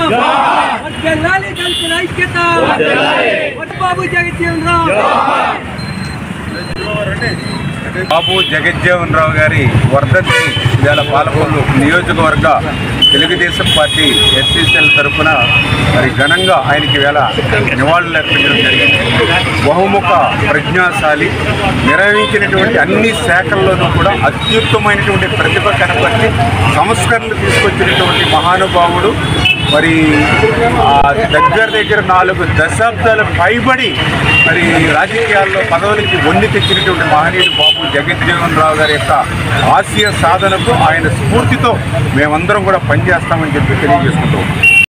వర్ధిల్లాలి దళితుల ఐక్యత బాబు జగజ్జీవన్ రామ్ బాబు జగజ్జీవన్ రావు గారి వర్ధంతి ఇవాళ పాలకొల్లు నియోజకవర్గ తెలుగుదేశం పార్టీ ఎస్సీసీఎల్ తరఫున మరి ఘనంగా ఆయనకి వేళ నివాళులు అర్పించడం జరిగింది బహుముఖ ప్రజ్ఞాశాలి నిర్వహించినటువంటి అన్ని శాఖల్లోనూ కూడా అత్యుత్తమైనటువంటి ప్రతిభ కనపరిచి సంస్కరణలు తీసుకొచ్చినటువంటి మహానుభావుడు మరి ఆ దగ్గర దగ్గర నాలుగు దశాబ్దాల పైబడి మరి రాజకీయాల్లో పదవులకి వండి తెచ్చినటువంటి మహనీయుడు బాబు జగజ్జీవన్ రావు గారి యొక్క ఆశయ సాధనకు ఆయన స్ఫూర్తితో మేమందరం కూడా పనిచేస్తామని చెప్పి తెలియజేసుకుంటూ ఉన్నాం.